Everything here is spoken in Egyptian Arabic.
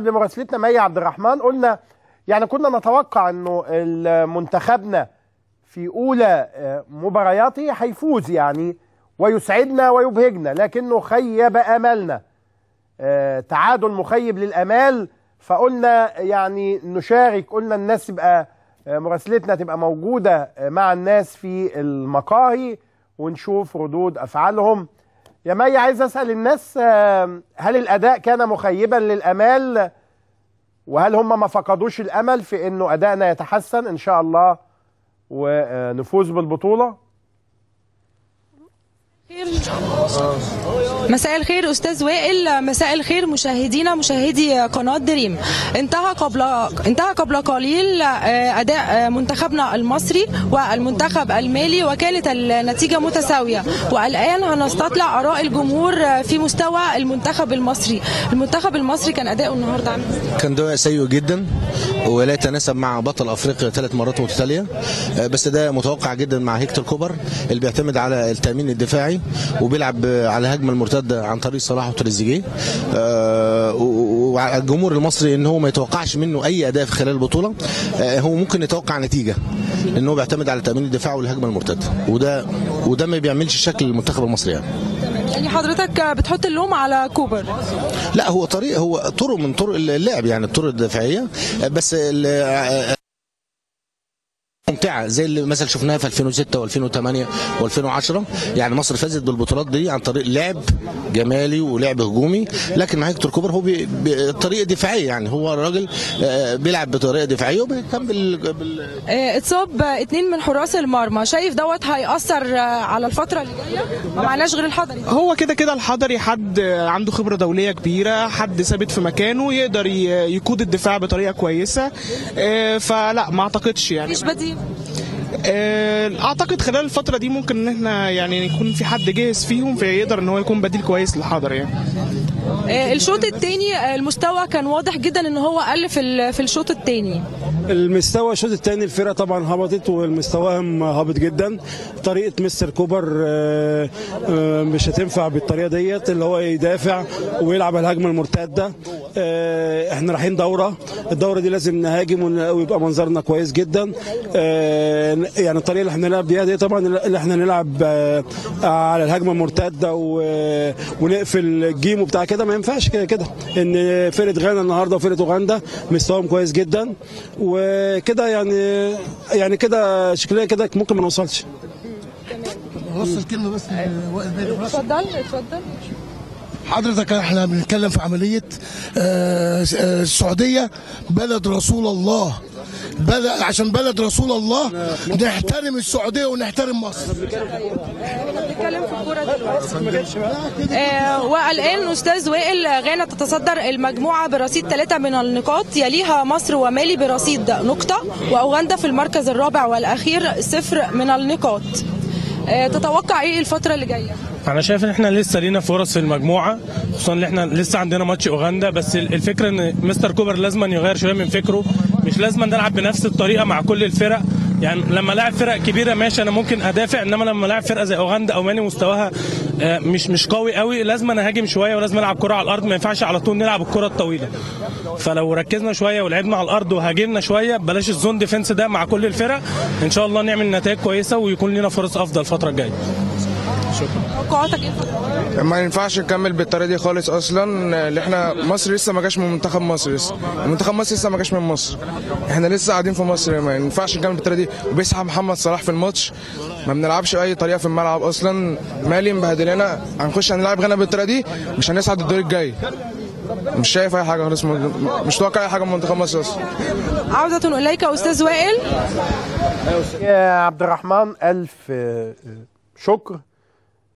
قبل مراسلتنا مي عبد الرحمن قلنا يعني كنا نتوقع انه منتخبنا في اولى مبارياته هيفوز يعني ويسعدنا ويبهجنا لكنه خيب املنا تعادل مخيب للامال فقلنا يعني نشارك قلنا الناس تبقى مراسلتنا تبقى موجوده مع الناس في المقاهي ونشوف ردود افعالهم يا مي عايز اسال الناس هل الاداء كان مخيبا للامال وهل هم ما فقدوش الامل في انه ادائنا يتحسن ان شاء الله ونفوز بالبطوله مساء الخير استاذ وائل مساء الخير مشاهدينا مشاهدي قناه دريم انتهى قبل انتهى قبل قليل اداء منتخبنا المصري والمنتخب المالي وكانت النتيجه متساويه والان هنستطلع اراء الجمهور في مستوى المنتخب المصري المنتخب المصري كان اداؤه النهارده عامل كان دواء سيء جدا ولا يتناسب مع بطل افريقيا ثلاث مرات متتاليه بس ده متوقع جدا مع هيكتور كوبر اللي بيعتمد على التامين الدفاعي وبيلعب على الهجمه المرتده عن طريق صلاح وتريزيجيه أه وعلى الجمهور المصري ان هو ما يتوقعش منه اي اداء في خلال البطوله أه هو ممكن يتوقع نتيجه لان هو بيعتمد على تامين الدفاع والهجمه المرتده وده وده ما بيعملش شكل المنتخب المصري يعني يعني حضرتك بتحط اللوم على كوبر لا هو طريق هو طرق من طرق اللعب يعني الطرق الدفاعيه بس ممتعه زي اللي مثلا شفناها في 2006 و2008 و2010 يعني مصر فازت بالبطولات دي عن طريق لعب جمالي ولعب هجومي لكن مع هيكتور كوبر هو بطريقه دفاعيه يعني هو الراجل بيلعب بطريقه دفاعيه وبيهتم بال, بال... اتصاب اثنين من حراس المرمى شايف دوت هيأثر على الفتره اللي جايه ما معناش غير الحضري هو كده كده الحضري حد عنده خبره دوليه كبيره حد ثابت في مكانه يقدر يقود الدفاع بطريقه كويسه فلا ما اعتقدش يعني مفيش بديل اعتقد خلال الفتره دي ممكن ان احنا يعني يكون في حد جاهز فيهم فيقدر ان هو يكون بديل كويس للحضر يعني الشوط الثاني المستوى كان واضح جدا ان هو قل في في الشوط الثاني المستوى الشوط الثاني الفرقه طبعا هبطت ومستواهم هابط جدا طريقه مستر كوبر مش هتنفع بالطريقه ديت اللي هو يدافع ويلعب الهجمه المرتده احنا رايحين دوره الدوره دي لازم نهاجم ويبقى منظرنا كويس جدا يعني الطريقه اللي احنا نلعب بيها دي طبعا اللي احنا نلعب على الهجمه المرتده ونقفل الجيم وبتاع كده ما ينفعش كده كده ان فرقه غانا النهارده وفرقه اوغندا مستواهم كويس جدا وكده يعني يعني كده شكليا كده ممكن ما نوصلش اوصل كلمه بس اتفضل اتفضل حضرتك احنا بنتكلم في عمليه السعوديه بلد رسول الله بلد عشان بلد رسول الله نحترم السعوديه ونحترم مصر بنتكلم في الكوره دلوقتي آه والان استاذ وائل غانا تتصدر المجموعه برصيد ثلاثه من النقاط يليها مصر ومالي برصيد نقطه واوغندا في المركز الرابع والاخير صفر من النقاط آه تتوقع ايه الفتره اللي جايه انا شايف ان احنا لسه لينا فرص في المجموعه خصوصا ان احنا لسه عندنا ماتش اوغندا بس الفكره ان مستر كوبر لازم يغير شويه من فكره مش لازم نلعب بنفس الطريقه مع كل الفرق يعني لما لاعب فرق كبيره ماشي انا ممكن ادافع انما لما لاعب فرقه زي اوغندا او مالي مستواها مش مش قوي قوي لازم انا اهاجم شويه ولازم العب كره على الارض ما ينفعش على طول نلعب الكره الطويله فلو ركزنا شويه ولعبنا على الارض وهاجمنا شويه بلاش الزون ديفنس ده مع كل الفرق ان شاء الله نعمل نتائج كويسه ويكون لنا فرص افضل الفتره الجايه توقعاتك ايه ما ينفعش نكمل بالطريقه دي خالص اصلا اللي احنا مصر لسه ما جاش من منتخب مصر لسه منتخب مصر لسه ما جاش من مصر احنا لسه قاعدين في مصر ما ينفعش نكمل بالطريقه دي وبيسحب محمد صلاح في الماتش ما بنلعبش باي طريقه في الملعب اصلا مالي مبهدلنا هنخش هنلعب غانا بالطريقه دي مش هنصعد الدور الجاي مش شايف اي حاجه خالص مش متوقع اي حاجه من منتخب مصر اصلا عودة اليك استاذ وائل يا عبد الرحمن الف شكر